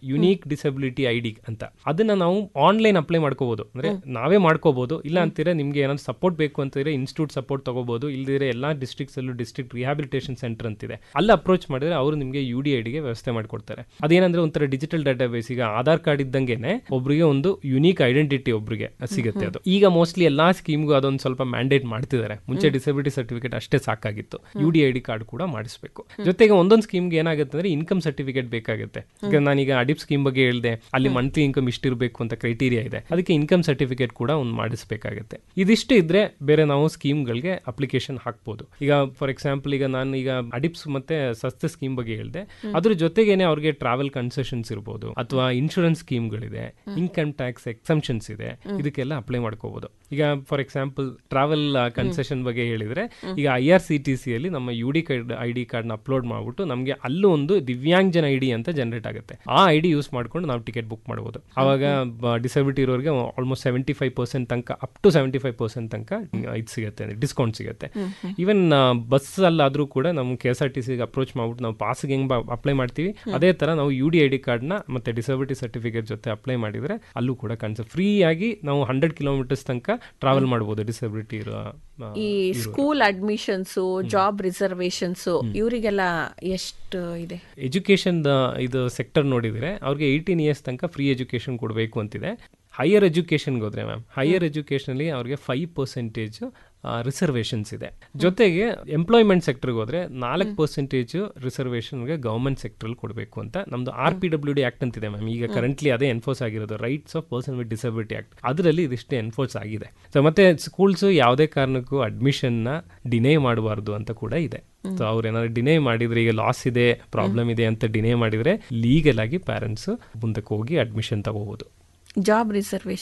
unique disability I D ಅಂತ ಅದನ್ನ ನಾವು ಆನ್ಲೈನ್ ಅಪ್ಲೈ ಮಾಡ್ಕೋಬಹುದು ಅಂದ್ರೆ ನಾವೇ ಮಾಡ್ಕೋಬಹುದು ಇಲ್ಲ ಅಂತೀರಾ ನಿಮ್ಗೆ ಏನಾದ್ರು ಸಪೋರ್ಟ್ ಬೇಕು ಅಂತಿದ್ರೆ ಇನ್ಸ್ಟಿಟ್ಯೂಟ್ ಸಪೋರ್ಟ್ ತಗೋಬಹುದು ಇಲ್ದಿದ್ರೆ ಎಲ್ಲಾ ಡಿಸ್ಟ್ರಿಕ್ಟ್ಸ್ ಅಲ್ಲೂ ಡಿಸ್ಟ್ರಿಕ್ಟ್ ರಿಹಾಬಿಲಿಟೇಷನ್ ಸೆಂಟರ್ ಅಂತಿದೆ ಅಲ್ಲಿ ಅಪ್ರೋಚ್ ಮಾಡಿದ್ರೆ ಅವರು ನಿಮಗೆ ಯು ಡಿ ಐಡಿಗೆ ವ್ಯವಸ್ಥೆ ಮಾಡ್ಕೊಡ್ತಾರೆ ಅದೇನಂದ್ರೆ ಒಂಥರ ಡಿಜಿಟಲ್ ಡಾಟಾ ಬೇಸ್ ಈಗ ಆಧಾರ್ ಕಾರ್ಡ್ ಇದ್ದಂಗೆನೆ ಒಬ್ರಿಗೆ ಒಂದು ಯುನೀಕ್ ಐಡೆಂಟಿಟಿ ಒಬ್ರಿಗೆ ಸಿಗುತ್ತೆ ಅದು ಈಗ ಮೋಸ್ಟ್ಲಿ ಎಲ್ಲಾ ಸ್ಕೀಮ್ಗೂ ಅದೊಂದು ಸ್ವಲ್ಪ ಮ್ಯಾಂಡೇಟ್ ಮಾಡ್ತಿದ್ದಾರೆ ಮುಂಚೆ ಡಿಸಬಿಲಿಟಿ ಸರ್ಟಿಫಿಕೇಟ್ ಅಷ್ಟೇ ಸಾಕಾಗಿತ್ತು U D I D card ಕೂಡ ಮಾಡಿಸ್ಬೇಕು ಜೊತೆಗೆ ಒಂದೊಂದು ಸ್ಕೀಮ್ಗೆ ಏನಾಗುತ್ತೆ ಅಂದ್ರೆ ಇನ್ಕಮ್ ಸರ್ಟಿಫಿಕೇಟ್ ಬೇಕಾಗುತ್ತೆ ಈಗ ನಾನೀಗ ಅಡಿಪ್ ಸ್ಕೀಮ್ ಬಗ್ಗೆ ಹೇಳಿದೆ ಅಲ್ಲಿ ಮಂತ್ಲಿ ಇನ್ಕಮ್ ಇಷ್ಟಿರಬೇಕು ಅಂತ ಕ್ರೈಟೀರಿಯಾ ಇದೆ ಅದಕ್ಕೆ ಇನ್ಕಮ್ ಸರ್ಟಿಫಿಕೇಟ್ ಕೂಡ ಒಂದು ಮಾಡಿಸ್ಬೇಕಾಗುತ್ತೆ ಇದಿಷ್ಟು ಇದ್ರೆ ಬೇರೆ ನಾವು ಸ್ಕೀಮ್ಗಳಿಗೆ ಅಪ್ಲಿಕೇಶನ್ ಹಾಕ್ಬೋದು ಈಗ ಫಾರ್ ಎಕ್ಸಾಂಪಲ್ ಈಗ ನಾನು ಈಗ ಅಡಿಪ್ಸ್ ಮತ್ತೆ ಸಸ್ತೆ ಸ್ಕೀಮ್ ಬಗ್ಗೆ ಹೇಳಿದೆ ಅದ್ರ ಜೊತೆಗೇನೆ ಅವ್ರಿಗೆ ಟ್ರಾವೆಲ್ ಕನ್ಸೆಷನ್ಸ್ ಇರ್ಬೋದು ಅಥವಾ ಇನ್ಶೂರೆನ್ಸ್ ಸ್ಕೀಮ್ಗಳಿದೆ ಇನ್ಕಮ್ ಟ್ಯಾಕ್ಸ್ ಎಕ್ಸಂಪ್ಷನ್ಸ್ ಇದೆ ಇದಕ್ಕೆಲ್ಲ ಅಪ್ಲೈ ಮಾಡ್ಕೋಬಹುದು ಈಗ ಫಾರ್ ಎಕ್ಸಾಂಪಲ್ ಟ್ರಾವೆಲ್ ಕನ್ಸೆಷನ್ ಬಗ್ಗೆ ಹೇಳಿದ್ರೆ ಈಗ I R C T C ಅಲ್ಲಿ ನಮ್ಮ U D card I D ಕಾರ್ಡ್ನ ಅಪ್ಲೋಡ್ ಮಾಡ್ಬಿಟ್ಟು ನಮಗೆ ಅಲ್ಲೂ ಒಂದು ದಿವ್ಯಾಂಗಜನ ಐ ಡಿ ಅಂತ ಜನರೇಟ್ ಆಗುತ್ತೆ ಆ ಐ ಡಿ ಯೂಸ್ ಮಾಡ್ಕೊಂಡು ನಾವು ಟಿಕೆಟ್ ಬುಕ್ ಮಾಡ್ಬೋದು ಅವಾಗ ಡಿಸಬಿಲಿಟಿ ಇರೋರಿಗೆ ಆಲ್ಮೋಸ್ಟ್ ಸೆವೆಂಟಿ ಫೈವ್ ಪರ್ಸೆಂಟ್ ತನಕ up to seventy five percent ತನಕ ಇದು ಸಿಗುತ್ತೆ ಡಿಸ್ಕೌಂಟ್ ಸಿಗುತ್ತೆ ಈವನ್ ಬಸ್ ಅಲ್ಲಾದ್ರೂ ಕೂಡ ನಮ್ಮ ಕೆ ಎಸ್ ಆರ್ ಟಿ ಸಿಗೆ ಅಪ್ರೋಚ್ ಮಾಡ್ಬಿಟ್ಟು ನಾವು ಪಾಸ್ಗೆ ಹೆಂಗ್ ಅಪ್ಲೈ ಮಾಡ್ತೀವಿ ಅದೇ ತರ ನಾವು ಯು ಡಿ ಐ ಡಿ ಕಾರ್ಡ್ನ ಮತ್ತೆ ಡಿಸಬಿಲಿಟಿ ಸರ್ಟಿಫಿಕೇಟ್ ಜೊತೆ ಅಪ್ಲೈ ಮಾಡಿದ್ರೆ ಅಲ್ಲೂ ಕೂಡ ಕಾಣಿಸುತ್ತೆ ಫ್ರೀ ಆಗಿ ನಾವು ಹಂಡ್ರೆಡ್ ಕಿಲೋಮೀಟರ್ಸ್ ತನಕ ಟ್ರಾವೆಲ್ ಮಾಡ್ಬೋದು ಡಿಸಬಿಲಿಟಿ ಇರೋ ಆ, ಈ ಸ್ಕೂಲ್ ಅಡ್ಮಿಷನ್ಸು ಜಾಬ್ ರಿಸರ್ವೇಶನ್ಸು ಇವರಿಗೆಲ್ಲ ಎಷ್ಟು ಇದೆ ಎಜುಕೇಶನ್ ಇದು ಸೆಕ್ಟರ್ ನೋಡಿದರೆ ಅವ್ರಿಗೆ ಏಯ್ಟೀನ್ ಇಯರ್ಸ್ ತನಕ ಫ್ರೀ ಎಜುಕೇಶನ್ ಕೊಡಬೇಕು ಅಂತಿದೆ ಹೈಯರ್ ಎಜುಕೇಷನ್ಗೆ ಹೋದ್ರೆ ಮ್ಯಾಮ್ ಹೈಯರ್ ಎಜುಕೇಷನಲ್ಲಿ ಅವ್ರಿಗೆ ಫೈವ್ ಪರ್ಸೆಂಟೇಜ್ ರಿಸರ್ವೇಷನ್ಸ್ ಇದೆ ಜೊತೆಗೆ ಎಂಪ್ಲಾಯ್ಮೆಂಟ್ ಸೆಕ್ಟರ್ಗೆ ಹೋದ್ರೆ ನಾಲ್ಕು ಪರ್ಸೆಂಟೇಜ್ ರಿಸರ್ವೇಷನ್ಗೆ ಗೌರ್ಮೆಂಟ್ ಸೆಕ್ಟರ್ ಕೊಡಬೇಕು ಅಂತ ನಮ್ದು R P W D act ಅಂತಿದೆ ಮ್ಯಾಮ್ ಈಗ ಕರೆಂಟ್ಲಿ ಅದೇ ಎನ್ಫೋರ್ಸ್ ಆಗಿರೋದು rights of person with disability act ಅದರಲ್ಲಿ ಇದಿಷ್ಟೇ ಎನ್ಫೋರ್ಸ್ ಆಗಿದೆ ಸೊ ಮತ್ತೆ ಸ್ಕೂಲ್ಸ್ ಯಾವುದೇ ಕಾರಣಕ್ಕೂ ಅಡ್ಮಿಷನ್ನ ಡಿನೇ ಮಾಡಬಾರ್ದು ಅಂತ ಕೂಡ ಇದೆ ಸೊ ಅವ್ರು ಏನಾದ್ರು ಡಿನೇ ಮಾಡಿದ್ರೆ ಈಗ ಲಾಸ್ ಇದೆ ಪ್ರಾಬ್ಲಮ್ ಇದೆ ಅಂತ ಡಿನೇ ಮಾಡಿದ್ರೆ ಲೀಗಲ್ ಆಗಿ ಪ್ಯಾರೆಂಟ್ಸ್ ಮುಂದಕ್ಕೆ ಹೋಗಿ ಅಡ್ಮಿಷನ್ ತಗೋಬಹುದು ಜಾಬ್ ರಿಸರ್ವೇಶನ್